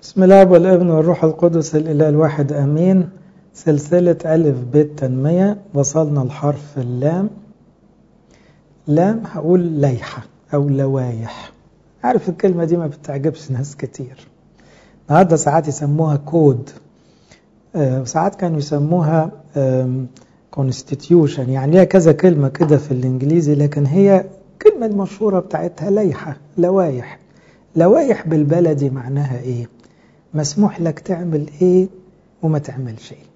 بسم الله والابن والروح القدس الإله الواحد أمين سلسلة ألف بيت تنمية وصلنا لحرف اللام لام هقول ليحة أو لوايح عارف الكلمة دي ما بتعجبش ناس كتير النهارده ساعات يسموها كود وساعات كانوا يسموها كونستيتيوشن يعني ليها كذا كلمة كده في الإنجليزي لكن هي الكلمة المشهورة بتاعتها ليحة لوايح لوايح بالبلدي معناها إيه مسموح لك تعمل إيه وما تعملش إيه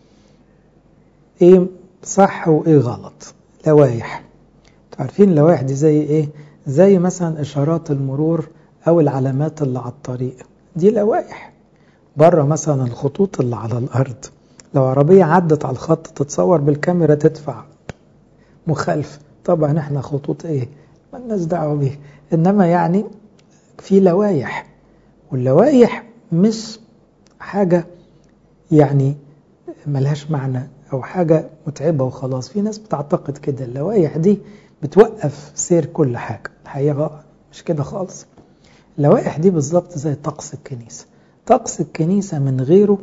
إيه صح وإيه غلط لوايح عارفين اللوائح دي زي إيه زي مثلا إشارات المرور أو العلامات اللي على الطريق دي لوائح بره مثلا الخطوط اللي على الأرض لو عربية عدت على الخط تتصور بالكاميرا تدفع مخالفة طبعا احنا خطوط ايه ما الناس دعوة بيه انما يعني في لوائح واللوائح مش حاجة يعني ملهاش معنى او حاجة متعبة وخلاص في ناس بتعتقد كده اللوائح دي بتوقف سير كل حاجة الحقيقة مش كده خالص اللوائح دي بالظبط زي طقس الكنيسة طقس الكنيسة من غيره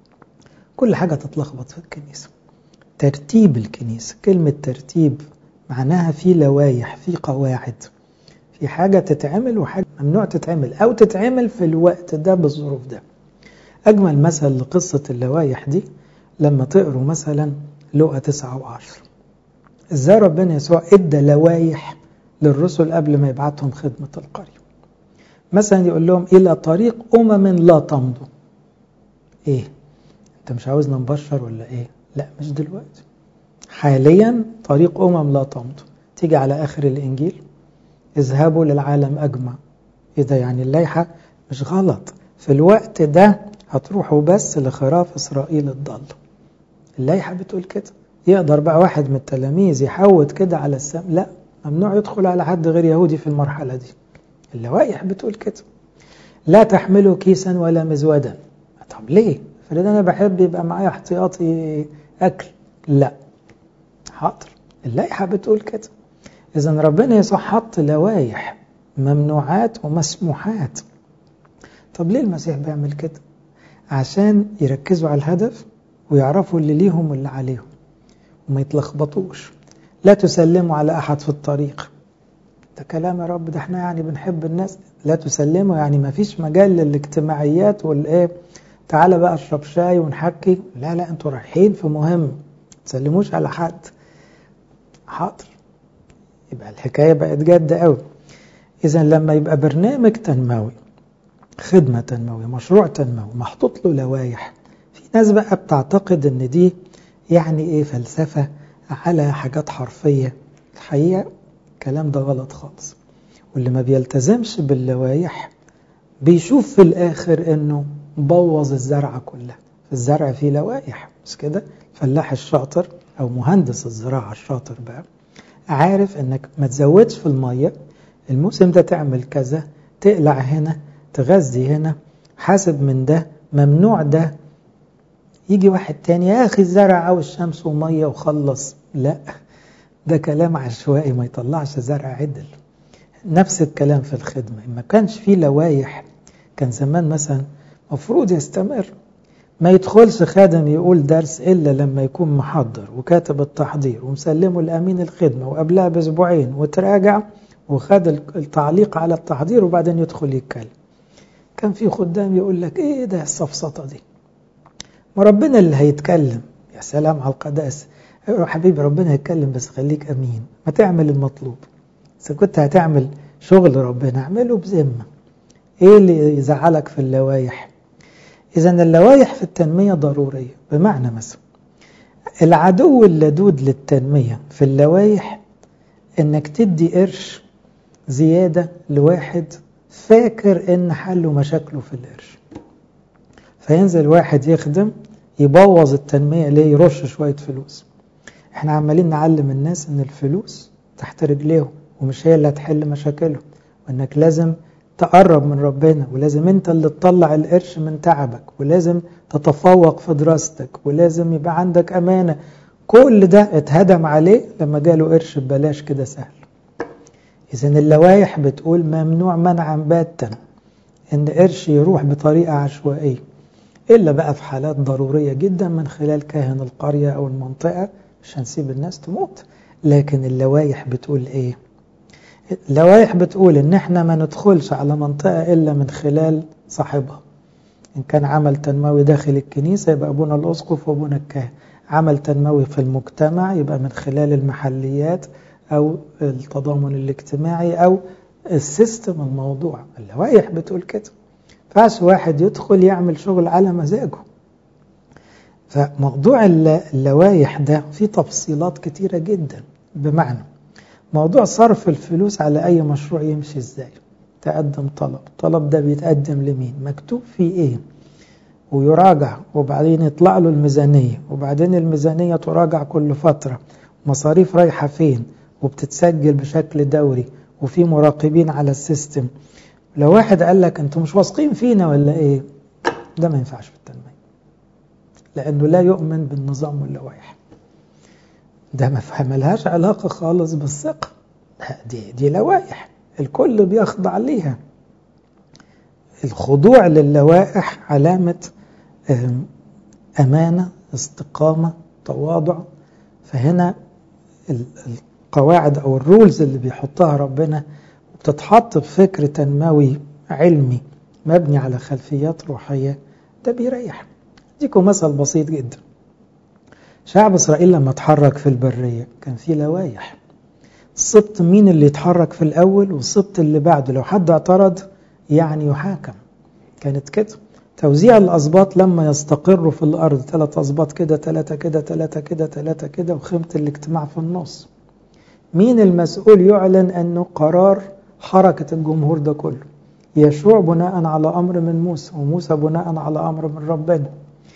كل حاجة تتلخبط في الكنيسة ترتيب الكنيسة كلمة ترتيب معناها في لوايح في قواعد في حاجة تتعمل وحاجة ممنوع تتعمل أو تتعمل في الوقت ده بالظروف ده أجمل مثل لقصة اللوايح دي لما تقروا مثلا لقى تسعة وعشر إزاي ربنا يسوع إدى لوايح للرسل قبل ما يبعتهم خدمة القرية مثلا يقول لهم إلى طريق أمم لا تمضوا إيه أنت مش عاوزنا نبشر ولا إيه لا مش دلوقتي حاليا طريق أمم لا تمضوا تيجي على آخر الإنجيل اذهبوا للعالم أجمع إيه ده يعني اللائحة مش غلط في الوقت ده هتروحوا بس لخراف إسرائيل الضال اللائحة بتقول كده يقدر بقى واحد من التلاميذ يحوت كده على السم لا ممنوع يدخل على حد غير يهودي في المرحلة دي اللوائح بتقول كده لا تحملوا كيسا ولا مزودا طب ليه فريد انا بحب يبقى معايا احتياطي اكل لا حاضر اللائحة بتقول كده اذا ربنا يسوع حط لوائح ممنوعات ومسموحات طب ليه المسيح بيعمل كده عشان يركزوا على الهدف ويعرفوا اللي ليهم واللي عليهم وما يتلخبطوش لا تسلموا على احد في الطريق ده كلام يا رب ده احنا يعني بنحب الناس لا تسلموا يعني ما فيش مجال للاجتماعيات والايه تعالى بقى اشرب شاي ونحكي لا لا انتوا رايحين في مهم تسلموش على حد حاضر يبقى الحكايه بقت جاده قوي اذا لما يبقى برنامج تنموي خدمه تنمويه مشروع تنموي محطوط له لوائح في ناس بقى بتعتقد ان دي يعني ايه فلسفه على حاجات حرفيه الحقيقه الكلام ده غلط خالص واللي ما بيلتزمش باللوائح بيشوف في الآخر أنه بوظ الزرعة كلها في الزرع فيه لوائح مش كده الفلاح الشاطر أو مهندس الزراعة الشاطر بقى عارف أنك ما تزودش في المية الموسم ده تعمل كذا تقلع هنا تغذي هنا حاسب من ده ممنوع ده يجي واحد تاني يا أخي الزرع أو الشمس ومية وخلص لا ده كلام عشوائي ما يطلعش زرع عدل نفس الكلام في الخدمة ما كانش فيه لوايح كان زمان مثلا مفروض يستمر ما يدخلش خادم يقول درس إلا لما يكون محضر وكاتب التحضير ومسلمه لأمين الخدمة وقبلها بأسبوعين وتراجع وخد التعليق على التحضير وبعدين يدخل يتكلم كان في خدام يقول لك ايه ده السفسطة دي ما ربنا اللي هيتكلم يا سلام على القداسة حبيبي ربنا يتكلم بس خليك امين ما تعمل المطلوب اذا كنت هتعمل شغل ربنا اعمله بذمه ايه اللي يزعلك في اللوائح اذا اللوائح في التنميه ضروريه بمعنى مثلا العدو اللدود للتنميه في اللوائح انك تدي قرش زياده لواحد فاكر ان حله مشاكله في القرش فينزل واحد يخدم يبوظ التنميه ليه يرش شويه فلوس احنا عمالين نعلم الناس ان الفلوس تحت رجليهم ومش هي اللي هتحل مشاكلهم وانك لازم تقرب من ربنا ولازم انت اللي تطلع القرش من تعبك ولازم تتفوق في دراستك ولازم يبقى عندك امانة كل ده اتهدم عليه لما جاله قرش ببلاش كده سهل اذا اللوائح بتقول ممنوع منعا باتا ان قرش يروح بطريقة عشوائية إلا بقى في حالات ضرورية جدا من خلال كاهن القرية أو المنطقة مش هنسيب الناس تموت لكن اللوايح بتقول إيه اللوايح بتقول إن إحنا ما ندخلش على منطقة إلا من خلال صاحبها إن كان عمل تنموي داخل الكنيسة يبقى أبونا الأسقف وأبونا الكاهن عمل تنموي في المجتمع يبقى من خلال المحليات أو التضامن الاجتماعي أو السيستم الموضوع اللوائح بتقول كده فاش واحد يدخل يعمل شغل على مزاجه فموضوع اللوائح ده فيه تفصيلات كتيرة جدا بمعنى موضوع صرف الفلوس على أي مشروع يمشي إزاي تقدم طلب الطلب ده بيتقدم لمين مكتوب فيه إيه ويراجع وبعدين يطلع له الميزانية وبعدين الميزانية تراجع كل فترة مصاريف رايحة فين وبتتسجل بشكل دوري وفي مراقبين على السيستم لو واحد قال لك انتوا مش واثقين فينا ولا ايه ده ما ينفعش في التنمية لانه لا يؤمن بالنظام واللوائح ده ما ملهاش علاقة خالص بالثقة دي دي لوائح الكل بيخضع ليها الخضوع للوائح علامة أمانة استقامة تواضع فهنا القواعد أو الرولز اللي بيحطها ربنا بتتحط بفكر تنموي علمي مبني على خلفيات روحية ده بيريح اديكم مثل بسيط جدا شعب إسرائيل لما اتحرك في البرية كان في لوايح السبط مين اللي يتحرك في الأول والسبط اللي بعده لو حد اعترض يعني يحاكم كانت كده توزيع الأسباط لما يستقروا في الأرض ثلاث أسباط كده ثلاثة كده ثلاثة كده ثلاثة كده وخيمة الاجتماع في النص مين المسؤول يعلن أنه قرار حركة الجمهور ده كله يشوع بناء على أمر من موسى وموسى بناء على أمر من ربنا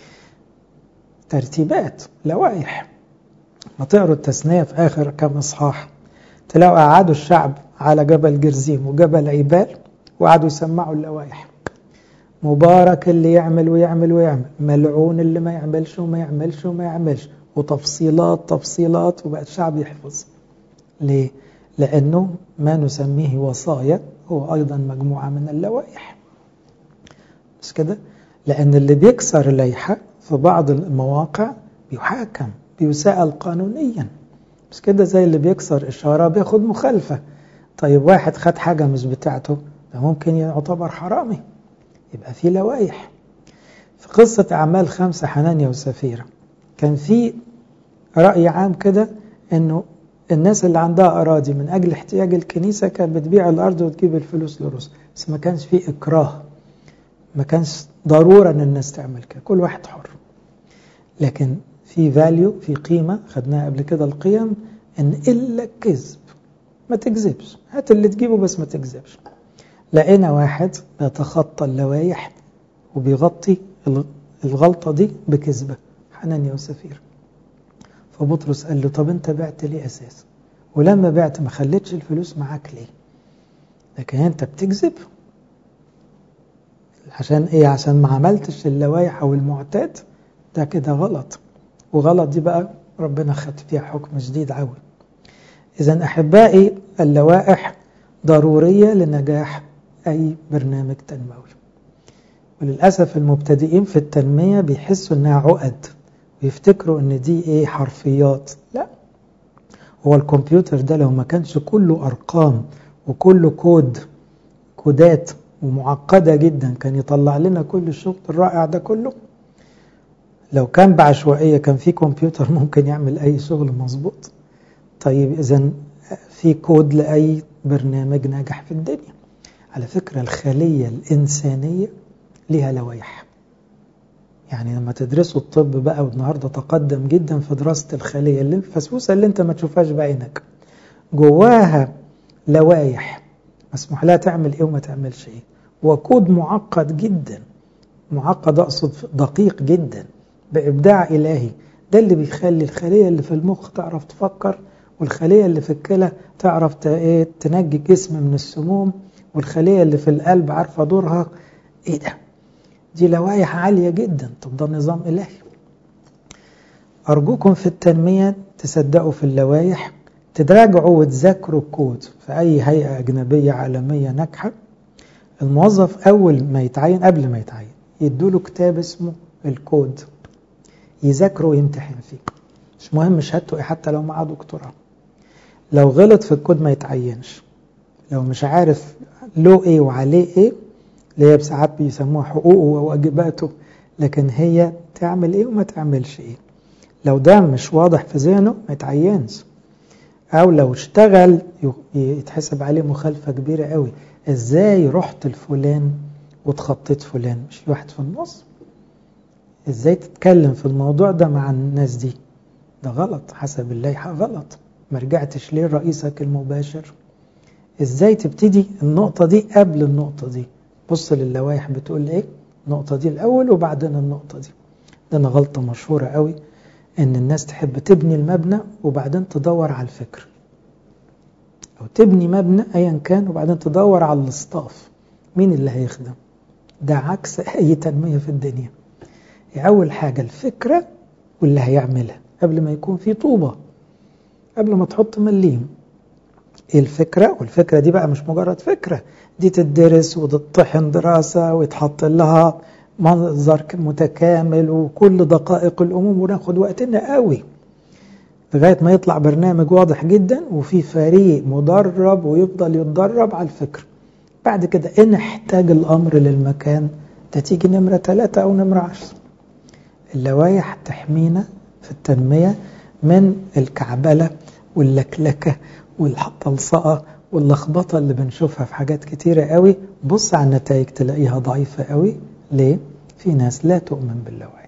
ترتيبات لوائح ما تقروا التثنية في آخر كم إصحاح تلاقوا قعدوا الشعب على جبل جرزيم وجبل عيبال وقعدوا يسمعوا اللوائح مبارك اللي يعمل ويعمل ويعمل ملعون اللي ما يعملش وما يعملش وما يعملش وتفصيلات تفصيلات وبقى الشعب يحفظ ليه؟ لأنه ما نسميه وصايا هو أيضا مجموعة من اللوائح مش كده؟ لأن اللي بيكسر لائحة في بعض المواقع بيحاكم بيساءل قانونيا مش كده زي اللي بيكسر إشارة بياخد مخالفة طيب واحد خد حاجة مش بتاعته ده ممكن يعتبر حرامي يبقى في لوائح في قصة أعمال خمسة حنانيا وسفيرة كان في رأي عام كده أنه الناس اللي عندها أراضي من أجل احتياج الكنيسة كانت بتبيع الأرض وتجيب الفلوس للرسل بس ما كانش في إكراه ما كانش ضرورة أن الناس تعمل كده كل واحد حر لكن في فاليو في قيمة خدناها قبل كده القيم أن إلا الكذب ما تكذبش هات اللي تجيبه بس ما تكذبش لقينا واحد بيتخطى اللوائح وبيغطي الغلطة دي بكذبة حنانيا وسفير فبطرس قال له طب انت بعت ليه اساسا ولما بعت ما خليتش الفلوس معاك ليه لكن انت بتكذب عشان ايه عشان ما عملتش اللوائح او المعتاد ده كده غلط وغلط دي بقى ربنا خد فيها حكم شديد قوي اذا احبائي اللوائح ضروريه لنجاح اي برنامج تنموي وللاسف المبتدئين في التنميه بيحسوا انها عقد ويفتكروا ان دي ايه حرفيات لا هو الكمبيوتر ده لو ما كانش كله ارقام وكله كود كودات ومعقده جدا كان يطلع لنا كل الشغل الرائع ده كله لو كان بعشوائيه كان في كمبيوتر ممكن يعمل اي شغل مظبوط طيب اذا في كود لاي برنامج ناجح في الدنيا على فكره الخليه الانسانيه ليها لوائح يعني لما تدرسوا الطب بقى والنهارده تقدم جدا في دراسه الخليه اللي الفسفوسه اللي انت ما تشوفهاش بعينك جواها لوائح مسموح لها تعمل ايه وما تعملش ايه وكود معقد جدا معقد اقصد دقيق جدا بابداع الهي ده اللي بيخلي الخليه اللي في المخ تعرف تفكر والخليه اللي في الكلى تعرف ايه تنجي جسم من السموم والخليه اللي في القلب عارفه دورها ايه ده دي لوائح عالية جدا طب ده نظام إلهي أرجوكم في التنمية تصدقوا في اللوائح تراجعوا وتذاكروا الكود في أي هيئة أجنبية عالمية ناجحة الموظف أول ما يتعين قبل ما يتعين يدوله كتاب اسمه الكود يذاكره ويمتحن فيه مش مهم شهادته حتى لو معاه دكتوراه لو غلط في الكود ما يتعينش لو مش عارف له ايه وعليه ايه اللي هي ساعات بيسموها حقوقه وواجباته لكن هي تعمل ايه وما تعملش ايه لو ده مش واضح في ذهنه ما يتعينش او لو اشتغل يتحسب عليه مخالفة كبيرة قوي ازاي رحت لفلان وتخطيت فلان مش في واحد في النص ازاي تتكلم في الموضوع ده مع الناس دي ده غلط حسب اللائحة غلط ما رجعتش ليه رئيسك المباشر ازاي تبتدي النقطة دي قبل النقطة دي بص للوائح بتقول ايه النقطة دي الاول وبعدين النقطة دي ده انا غلطة مشهورة قوي ان الناس تحب تبني المبنى وبعدين تدور على الفكر او تبني مبنى ايا كان وبعدين تدور على الاصطاف مين اللي هيخدم ده عكس اي تنمية في الدنيا اول حاجة الفكرة واللي هيعملها قبل ما يكون في طوبة قبل ما تحط مليم ايه الفكرة والفكرة دي بقى مش مجرد فكرة دي تدرس وتطحن دراسة ويتحط لها منظر متكامل وكل دقائق الأمور وناخد وقتنا قوي لغاية ما يطلع برنامج واضح جدا وفي فريق مدرب ويفضل يتدرب على الفكر بعد كده إن احتاج الأمر للمكان ده تيجي نمرة ثلاثة أو نمرة عشر اللوائح تحمينا في التنمية من الكعبلة واللكلكة والتلصقة واللخبطة اللي بنشوفها في حاجات كتيرة قوي بص على النتائج تلاقيها ضعيفة قوي ليه؟ في ناس لا تؤمن باللوائح